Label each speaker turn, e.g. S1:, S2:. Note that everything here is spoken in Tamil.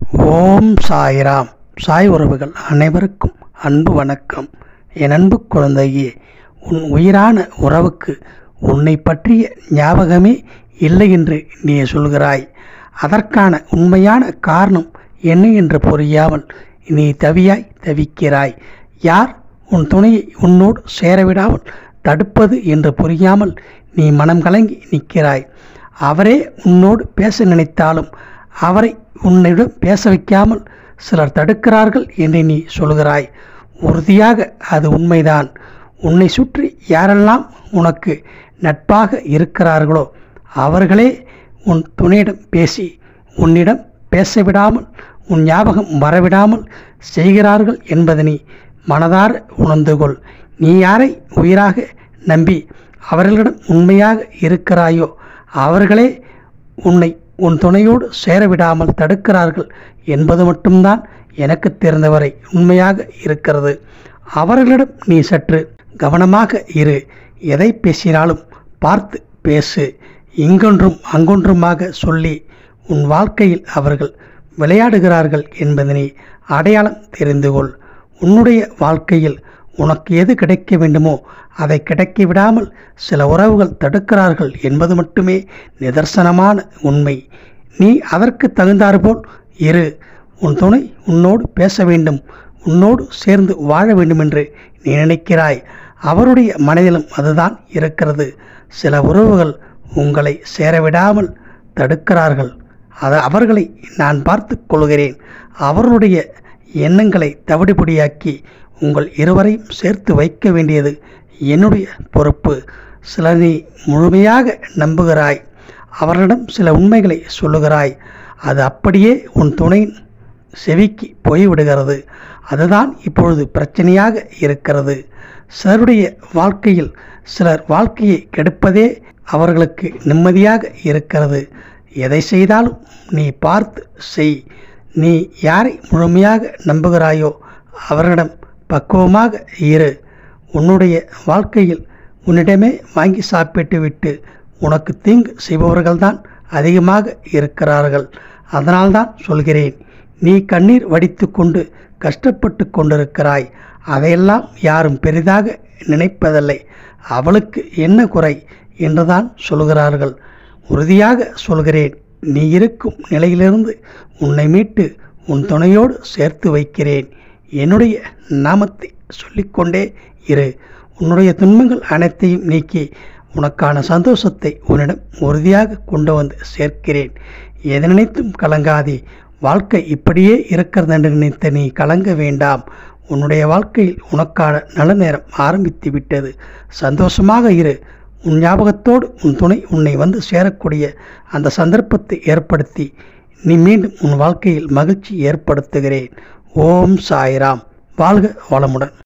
S1: ஓம் சாய்ராம் சாய் உறவுகள் அனைவருக்கும் அன்பு வணக்கம் என் அன்பு குழந்தையே உன் உயிரான உறவுக்கு உன்னை பற்றிய ஞாபகமே இல்லை என்று நீ சொல்கிறாய் அதற்கான உண்மையான காரணம் என்ன என்று புரியாமல் நீ தவியாய் தவிக்கிறாய் யார் உன் துணையை உன்னோடு சேரவிடாமல் தடுப்பது என்று புரியாமல் நீ மனம் கலங்கி நிற்கிறாய் அவரே உன்னோடு பேச நினைத்தாலும் அவரை உன்னிடம் பேச வைக்காமல் சிலர் தடுக்கிறார்கள் என்று நீ சொல்கிறாய் உறுதியாக அது உண்மைதான் உன்னை சுற்றி யாரெல்லாம் உனக்கு நட்பாக இருக்கிறார்களோ அவர்களே உன் துணையிடம் பேசி உன்னிடம் பேச விடாமல் உன் ஞாபகம் வரவிடாமல் செய்கிறார்கள் என்பதனை மனதார உணர்ந்து கொள் நீ யாரை உயிராக நம்பி அவர்களிடம் உண்மையாக இருக்கிறாயோ அவர்களே உன்னை உன் துணையோடு சேரவிடாமல் தடுக்கிறார்கள் என்பது மட்டும்தான் எனக்கு தெரிந்தவரை உண்மையாக இருக்கிறது அவர்களிடம் நீ சற்று கவனமாக இரு எதை பேசினாலும் பார்த்து பேசு இங்கொன்றும் அங்கொன்றுமாக சொல்லி உன் வாழ்க்கையில் அவர்கள் விளையாடுகிறார்கள் என்பதனை அடையாளம் தெரிந்து கொள் உன்னுடைய வாழ்க்கையில் உனக்கு எது கிடைக்க வேண்டுமோ அதை கிடைக்க விடாமல் சில உறவுகள் தடுக்கிறார்கள் என்பது மட்டுமே நிதர்சனமான உண்மை நீ அதற்கு தகுந்தாற்போல் இரு உன் துணை உன்னோடு பேச வேண்டும் உன்னோடு சேர்ந்து வாழ வேண்டும் என்று நீ நினைக்கிறாய் அவருடைய மனதிலும் அதுதான் இருக்கிறது சில உறவுகள் உங்களை சேரவிடாமல் தடுக்கிறார்கள் அது அவர்களை நான் பார்த்து கொள்கிறேன் அவர்களுடைய எண்ணங்களை தவிடுபடியாக்கி உங்கள் இருவரையும் சேர்த்து வைக்க வேண்டியது என்னுடைய பொறுப்பு சில நீ முழுமையாக நம்புகிறாய் அவர்களிடம் சில உண்மைகளை சொல்லுகிறாய் அது அப்படியே உன் துணையின் செவிக்கு போய்விடுகிறது அதுதான் இப்பொழுது பிரச்சனையாக இருக்கிறது சிலருடைய வாழ்க்கையில் சிலர் வாழ்க்கையை கெடுப்பதே அவர்களுக்கு நிம்மதியாக இருக்கிறது எதை செய்தாலும் நீ பார்த்து செய் நீ யாரை முழுமையாக நம்புகிறாயோ அவர்களிடம் பக்குவமாக இரு உன்னுடைய வாழ்க்கையில் உன்னிடமே வாங்கி சாப்பிட்டு விட்டு உனக்கு தீங்கு செய்பவர்கள்தான் அதிகமாக இருக்கிறார்கள் அதனால்தான் சொல்கிறேன் நீ கண்ணீர் வடித்து கொண்டு கஷ்டப்பட்டு கொண்டிருக்கிறாய் அதையெல்லாம் யாரும் பெரிதாக நினைப்பதில்லை அவளுக்கு என்ன குறை என்றுதான் சொல்கிறார்கள் உறுதியாக சொல்கிறேன் நீ இருக்கும் நிலையிலிருந்து உன்னை மீட்டு உன் துணையோடு சேர்த்து வைக்கிறேன் என்னுடைய நாமத்தை சொல்லிக்கொண்டே இரு உன்னுடைய துன்பங்கள் அனைத்தையும் நீக்கி உனக்கான சந்தோஷத்தை உன்னிடம் உறுதியாக கொண்டு வந்து சேர்க்கிறேன் எதை நினைத்தும் கலங்காதே வாழ்க்கை இப்படியே இருக்கிறது என்று நினைத்த நீ கலங்க வேண்டாம் உன்னுடைய வாழ்க்கையில் உனக்கான நல்ல நேரம் ஆரம்பித்து விட்டது சந்தோஷமாக இரு உன் ஞாபகத்தோடு உன் துணை உன்னை வந்து சேரக்கூடிய அந்த சந்தர்ப்பத்தை ஏற்படுத்தி நீ மீண்டும் உன் வாழ்க்கையில் மகிழ்ச்சி ஏற்படுத்துகிறேன் ஓம் சாய்ராம் வாழ்க வளமுடன்